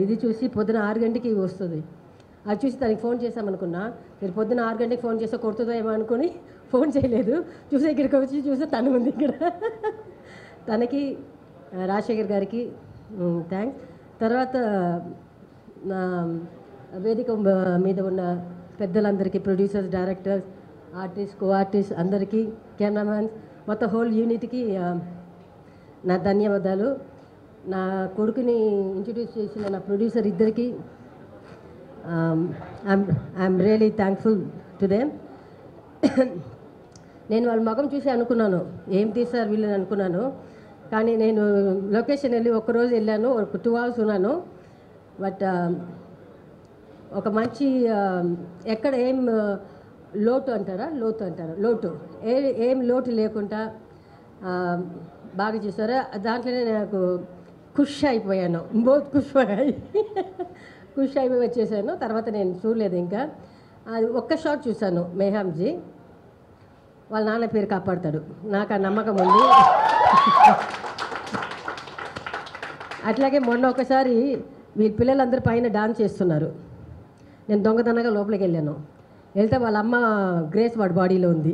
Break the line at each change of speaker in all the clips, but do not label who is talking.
ఇది చూసి పొద్దున ఆరు గంటకి వస్తుంది అది చూసి తనకి ఫోన్ చేసామనుకున్నా మీరు పొద్దున ఆరు గంటకి ఫోన్ చేస్తే కొడుతుందో ఏమో అనుకుని ఫోన్ చేయలేదు చూసి ఇక్కడికి వచ్చి చూస్తే తను ఉంది ఇక్కడ తనకి ఆ, రాజశేఖర్ గారికి థ్యాంక్స్ తర్వాత నా వేదిక మ- మీద ఉన్న పెద్దలందరికీ producers directors artist co artist అందరికీ కెమెరామ్యాన్స్ మొత్తం హోల్ యూనిట్కి ఆ, నా ధన్యవాదాలు నా కొడుకుని ఇంట్రడ్యూస్ చేసిన నా ప్రొడ్యూసర్ ఇద్దరికి I'm really thankful to them నేను వాళ్ళ ముఖం చూసి అనుకున్నాను ఏం తీస్తారు వీళ్ళని అనుకున్నాను కానీ నేను లొకేషన్ వెళ్ళి ఒక్కరోజు వెళ్ళాను ఒక టూ అవర్స్ ఉన్నాను బట్ ఒక మంచి ఆ, ఎక్కడ ఏం ఆ, లోటు అంటారా లోటు అంటారా లోటు ఏ ఏం లోటు లేకుండా ఆ, బాగా చేశారు దాంట్లోనే నాకు ఖుష్ అయిపోయాను బోత్ ఖుష్ అయ్యి ఖుష్ అయిపోయి వచ్చేసాను తర్వాత నేను చూడలేదు ఇంకా అది ఒక్క షాట్ చూశాను మేహాంజీ వాళ్ళ నాన్న పేరు కాపాడతాడు నాకు ఆ నమ్మకం ఉంది అట్లాగే మొన్న ఒకసారి వీళ్ళ పిల్లలందరూ పైన డాన్స్ చేస్తున్నారు నేను దొంగతనంగా లోపలికి వెళ్ళాను వెళ్తే వాళ్ళ అమ్మ గ్రేస్ వాడి బాడీలో ఉంది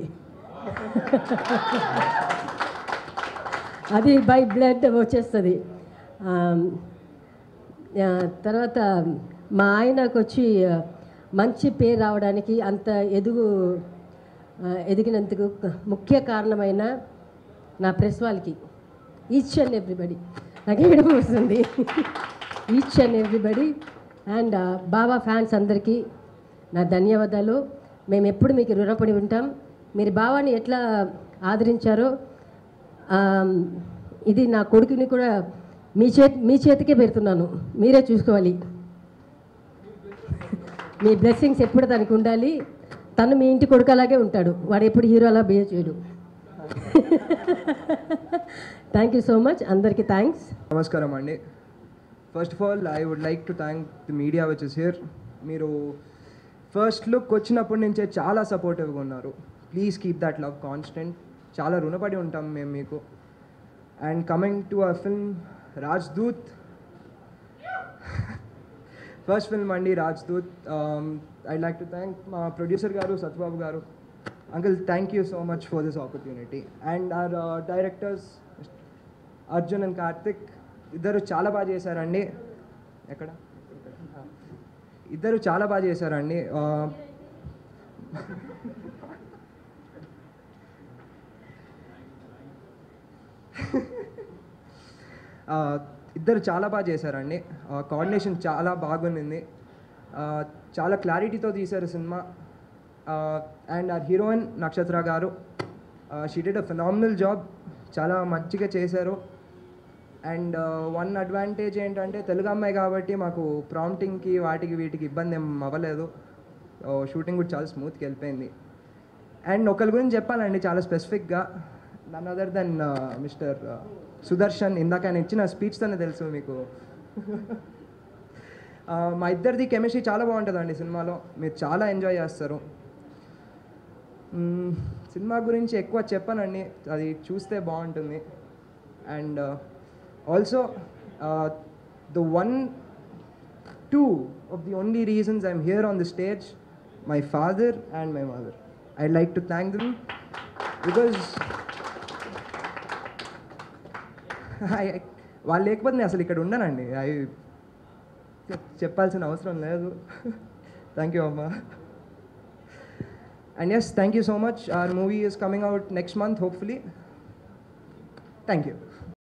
అది బై బ్లడ్ వచ్చేస్తుంది ఆమ్, ఆ, తర్వాత మా ఆయనకు వచ్చి ఆ, మంచి పేరు రావడానికి అంత ఎదుగు ఆ, ఎదిగినందుకు ముఖ్య కారణమైన నా ప్రెస్ వాళ్ళకి ఈచ్ అండ్ ఎవ్రీబడి నాకు ఏడుపు వస్తుంది each and everybody and Baba fans అందరికీ నా ధన్యవాదాలు మేము ఎప్పుడు మీకు రుణపడి ఉంటాం మీరు బావాని ఎట్లా ఆదరించారో ఆమ్, ఇది నా కొడుకుని కూడా మీ చేతి మీ చేతికే పెడుతున్నాను మీరే చూసుకోవాలి మీ బ్లెస్సింగ్స్ ఎప్పుడు తనకి ఉండాలి తను మీ ఇంటి కొడుకలాగే ఉంటాడు వాడు ఎప్పుడు హీరో అలా బిహేవ్ చేయడు థ్యాంక్ యూ సో మచ్ అందరికీ థ్యాంక్స్
నమస్కారం అండి first of all I would like to thank the media which is here మీరు ఫస్ట్ లుక్ వచ్చినప్పటి నుంచే చాలా సపోర్టివ్గా ఉన్నారు please keep that love constant చాలా రుణపడి ఉంటాం మేము మీకు and coming to a film Rajdoot first film అండి Rajdoot I like to thank మా ప్రొడ్యూసర్ గారు సత్బాబు గారు uncle thank you so much for this opportunity and our directors Arjun and Karthik ఇద్దరు చాలా బాగా చేశారండి ఎక్కడ ఇద్దరు చాలా బాగా చేశారండి ఆ, ఆ, ఇద్దరు చాలా బాగా చేశారండి కోఆర్డినేషన్ చాలా బాగుంది చాలా క్లారిటీతో తీశారు cinema and are heroine Nakshatra గారు she did a phenomenal job చాలా మంచిగా చేశారు అండ్ వన్ అడ్వాంటేజ్ ఏంటంటే తెలుగు అమ్మాయి కాబట్టి మాకు ప్రాంప్టింగ్కి వాటికి వీటికి ఇబ్బంది ఏం అవ్వలేదు షూటింగ్ కూడా చాలా స్మూత్గా వెళ్ళిపోయింది అండ్ ఒకరి గురించి చెప్పాలండి చాలా స్పెసిఫిక్గా none other than mister Sudarshan ఇందాక ఆయన ఇచ్చిన స్పీచ్తోనే తెలుసు మీకు ఆ, మా ఇద్దరిది కెమిస్ట్రీ చాలా బాగుంటుందండి సినిమాలో మీరు చాలా ఎంజాయ్ చేస్తారు మ్మ్, సినిమా గురించి ఎక్కువ చెప్పానండి అది చూస్తే బాగుంటుంది and also the one two of the only reasons I'm here on the stage my father and my mother I like to thank them because వాళ్ళు లేకపోతే నేను అసలు ఇక్కడ ఉండనండి ఐ చెప్పాల్సిన అవసరం లేదు థ్యాంక్ యూ అమ్మా and yes thank you so much our movie is coming out next month hopefully thank you